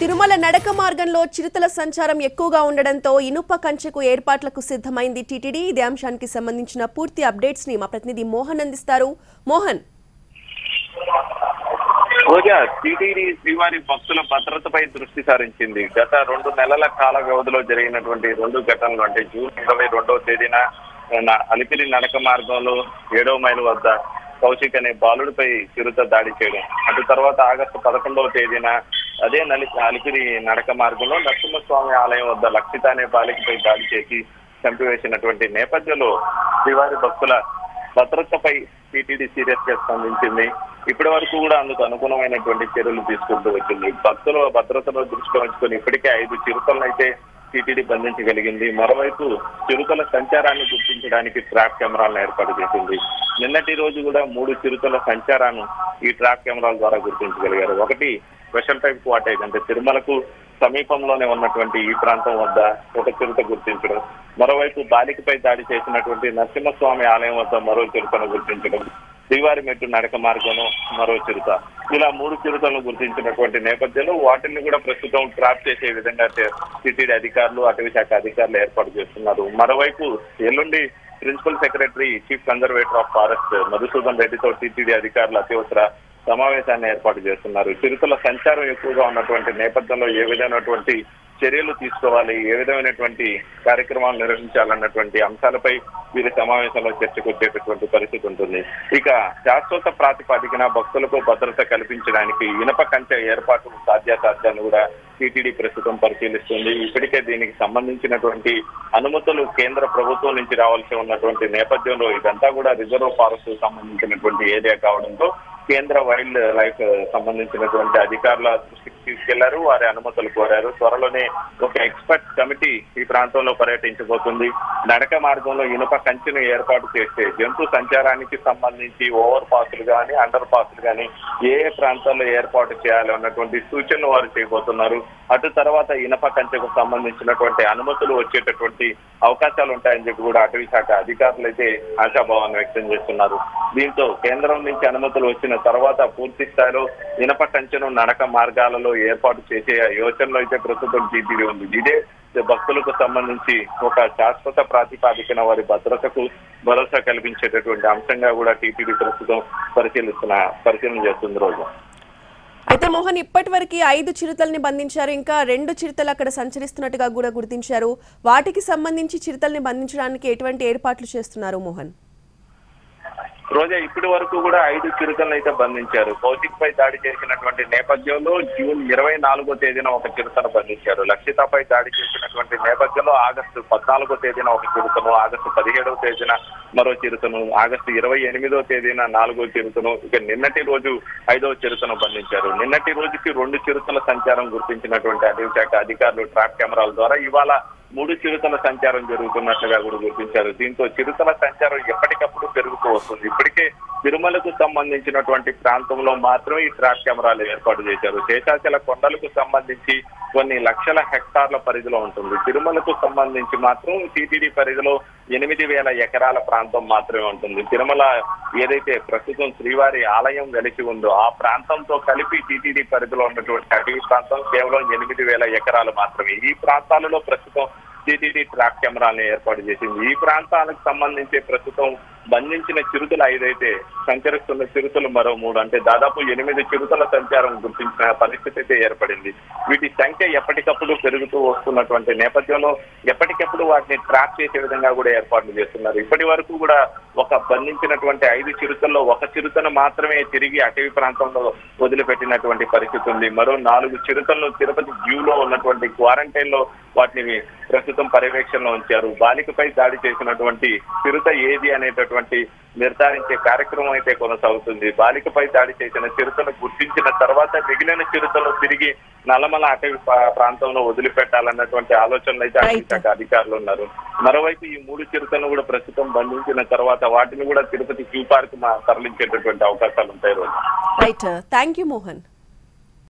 తిరుమల నడక మార్గంలో చిరుతల సంచారం ఎక్కువగా ఉండడంతో ఇనుప కంచెకు ఏర్పాట్లకు సిద్ధమైంది టీటీడీ ఇదే అంశానికి సంబంధించిన పూర్తి అప్డేట్స్ ని మా ప్రతినిధి మోహన్ అందిస్తారు మోహన్ రోజా టీటీడీ శ్రీవారి భక్తుల భద్రతపై దృష్టి సారించింది గత రెండు నెలల కాల వ్యవధిలో జరిగినటువంటి రెండు ఘటనలు అంటే జూన్ ఇరవై రెండవ తేదీన న- అలిపిరి నడక మార్గంలో ఏడవ మైలు వద్ద కౌశిక్ అనే బాలుడిపై చిరుత దాడి చేయడం అటు తర్వాత ఆగస్టు పదకొండవ తేదీన అదే నలి అలిపిరి నడక మార్గంలో నరసింహస్వామి ఆలయం వద్ద లక్షిత అనే బాలికపై దాడి చేసి చంపివేసినటువంటి నేపథ్యంలో శ్రీవారి భక్తుల భద్రతపై టీటీడీ సీరియస్ గా స్పందించింది ఇప్పటి వరకు కూడా అందుకు అనుగుణమైనటువంటి చర్యలు తీసుకుంటూ వచ్చింది భక్తుల భద్రతను దృష్టిలో ఉంచుకొని ఇప్పటికే ఐదు చిరుతలను అయితే టీటీడీ బంధించగలిగింది మరోవైపు చిరుతల సంచారాన్ని గుర్తించడానికి ట్రాప్ కెమెరాలను ఏర్పాటు చేసింది నిన్నటి రోజు కూడా మూడు చిరుతల సంచారాన్ని ఈ ట్రాప్ కెమెరాల ద్వారా గుర్తించగలిగారు ఒకటి స్పెషల్ టైప్ క్వాటేజ్ అంటే తిరుమలకు సమీపంలోనే ఉన్నటువంటి ఈ ప్రాంతం వద్ద ఒక చిరుత గుర్తించడం మరోవైపు బాలికపై దాడి చేసినటువంటి నరసింహస్వామి ఆలయం వద్ద మరో చిరుతను గుర్తించడం శ్రీవారి మెట్టు నడక మార్గంలో మరో చిరుత ఇలా మూడు చిరుతలను గుర్తించినటువంటి నేపథ్యంలో వాటిని కూడా ప్రస్తుతం ట్రాప్ చేసే విధంగా టీటీడీ అధికారులు అటవీ శాఖ అధికారులు ఏర్పాటు చేస్తున్నారు మరోవైపు ఎల్లుండి principal secretary chief conservator of forest Madhusudan రెడ్డితో టీటీడీ అధికారులు అత్యవసర సమావేశాన్ని ఏర్పాటు చేస్తున్నారు చిరుతల సంచారం ఎక్కువగా ఉన్నటువంటి నేపథ్యంలో ఏ విధమైనటువంటి చర్యలు తీసుకోవాలి ఏ విధమైనటువంటి కార్యక్రమాలు నిర్వహించాలన్నటువంటి అంశాలపై వీరి సమావేశంలో చర్చకు వచ్చేటటువంటి పరిస్థితి ఉంటుంది ఇక శాశ్వత ప్రాతిపదికన భక్తులకు భద్రత కల్పించడానికి ఇనప కంచె ఏర్పాటు సాధ్యాసాధ్యాన్ని కూడా టీటీడీ ప్రస్తుతం పరిశీలిస్తుంది ఇప్పటికే దీనికి సంబంధించినటువంటి అనుమతులు కేంద్ర ప్రభుత్వం నుంచి రావాల్సి ఉన్నటువంటి నేపథ్యంలో ఇదంతా కూడా రిజర్వ్ ఫారెస్ట్ సంబంధించినటువంటి ఏరియా కావడంతో కేంద్ర వైల్డ్ లైఫ్ సంబంధించినటువంటి అధికారుల దృష్టికి తీసుకెళ్లారు వారి అనుమతులు కోరారు త్వరలోనే ఒక ఎక్స్పర్ట్ కమిటీ ఈ ప్రాంతంలో పర్యటించబోతుంది నడక మార్గంలో ఇనుప కంచెను ఏర్పాటు చేస్తే జంతు సంచారానికి సంబంధించి ఓవర్ పాసులు కానీ అండర్ పాసులు కానీ ఏ ఏ ప్రాంతాల్లో ఏర్పాటు చేయాలి అన్నటువంటి సూచనలు వారు చేయబోతున్నారు అటు తర్వాత ఇనప కంచెకు సంబంధించినటువంటి అనుమతులు వచ్చేటటువంటి అవకాశాలు ఉంటాయని చెప్పి కూడా అటవీ శాఖ అధికారులు అయితే ఆశాభావాన్ని వ్యక్తం చేస్తున్నారు దీంతో కేంద్రం నుంచి అనుమతులు వచ్చిన తర్వాత పూర్తి స్థాయిలో ఇనప కంచెను నడక మార్గాలలో ఏర్పాటు చేసే యోచనలో అయితే ప్రస్తుతం టీటీడీ ఉంది ఇదే భక్తులకు సంబంధించి ఒక శాశ్వత ప్రాతిపాదికన వారి భద్రతకు భరోసా కల్పించేటటువంటి అంశంగా కూడా టీటీడీ ప్రస్తుతం పరిశీలిస్తున్న పరిశీలన చేస్తుంది రోజు అయితే మోహన్ ఇప్పటి వరకు ఐదు చిరుతల్ని బంధించారు ఇంకా రెండు చిరుతలు అక్కడ సంచరిస్తున్నట్టుగా కూడా గుర్తించారు వాటికి సంబంధించి చిరుతల్ని బంధించడానికి ఎటువంటి ఏర్పాట్లు చేస్తున్నారు మోహన్ రోజా ఇప్పటి వరకు కూడా ఐదు చిరుతలను అయితే బంధించారు కౌశిక్ పై దాడి చేసినటువంటి నేపథ్యంలో జూన్ ఇరవై నాలుగో తేదీన ఒక చిరుతను బంధించారు లక్షితపై దాడి చేసినటువంటి నేపథ్యంలో ఆగస్టు పద్నాలుగో తేదీన ఒక చిరుతను ఆగస్టు పదిహేడవ తేదీన మరో చిరుతను ఆగస్టు ఇరవై ఎనిమిదో తేదీన నాలుగో చిరుతను ఇక నిన్నటి రోజు ఐదవ చిరుతను బంధించారు నిన్నటి రోజుకి రెండు చిరుతల సంచారం గుర్తించినటువంటి అటవీ శాఖ అధికారులు ట్రాప్ కెమెరాల ద్వారా ఇవాళ మూడు చిరుతల సంచారం జరుగుతున్నట్లుగా కూడా గుర్తించారు దీంతో చిరుతల సంచారం ఎప్పటికప్పుడు పెరుగుతూ వస్తుంది ఇప్పటికే తిరుమలకు సంబంధించినటువంటి ప్రాంతంలో మాత్రమే ఈ ట్రాప్ కెమెరాలు ఏర్పాటు చేశారు శేషాచల కొండలకు సంబంధించి కొన్ని లక్షల హెక్టార్ల పరిధిలో ఉంటుంది తిరుమలకు సంబంధించి మాత్రం టీటీడీ పరిధిలో ఎనిమిది వేల ఎకరాల ప్రాంతం మాత్రమే ఉంటుంది తిరుమల ఏదైతే ప్రస్తుతం శ్రీవారి ఆలయం వెలిసి ఉందో ఆ ప్రాంతంతో కలిపి టీటీడీ పరిధిలో ఉన్నటువంటి అటవీ ప్రాంతం కేవలం ఎనిమిది వేల ఎకరాలు మాత్రమే ఈ ప్రాంతాలలో ప్రస్తుతం టీటీడీ ట్రాక్ కెమెరాలను ఏర్పాటు చేసింది ఈ ప్రాంతాలకు సంబంధించి ప్రస్తుతం బంధించిన చిరుతలు ఐదైతే సంచరిస్తున్న చిరుతలు మరో మూడు అంటే దాదాపు ఎనిమిది చిరుతల సంచారం గుర్తించిన పరిస్థితి అయితే ఏర్పడింది వీటి సంఖ్య ఎప్పటికప్పుడు పెరుగుతూ వస్తున్నటువంటి నేపథ్యంలో ఎప్పటికప్పుడు వాటిని ట్రాక్ చేసే విధంగా కూడా ఏర్పాట్లు చేస్తున్నారు ఇప్పటి వరకు కూడా ఒక బంధించినటువంటి ఐదు చిరుతల్లో ఒక చిరుతను మాత్రమే తిరిగి అటవీ ప్రాంతంలో వదిలిపెట్టినటువంటి పరిస్థితి ఉంది మరో నాలుగు చిరుతలను తిరుపతి జూలో ఉన్నటువంటి క్వారంటైన్ లో వాటిని ప్రస్తుతం పర్యవేక్షణలో ఉంచారు బాలికపై దాడి చేసినటువంటి చిరుత ఏది అనేటటువంటి నిర్ధారించే కార్యక్రమం అయితే కొనసాగుతుంది బాలికపై దాడి చేసిన చిరుతను గుర్తించిన తర్వాత మిగిలిన చిరుతలు తిరిగి నల్లమల అటవీ ప్రా- ప్రాంతంలో వదిలిపెట్టాలన్నటువంటి ఆలోచనలు అయితే అటవీ శాఖ అధికారులు ఉన్నారు మరోవైపు ఈ మూడు చిరుతలను కూడా ప్రస్తుతం బంధించిన తర్వాత వాటిని కూడా తిరుపతి క్యూ పార్క్ తరలించేటటువంటి అవకాశాలు ఉంటాయి రోజు రైట్ థ్యాంక్ యూ మోహన్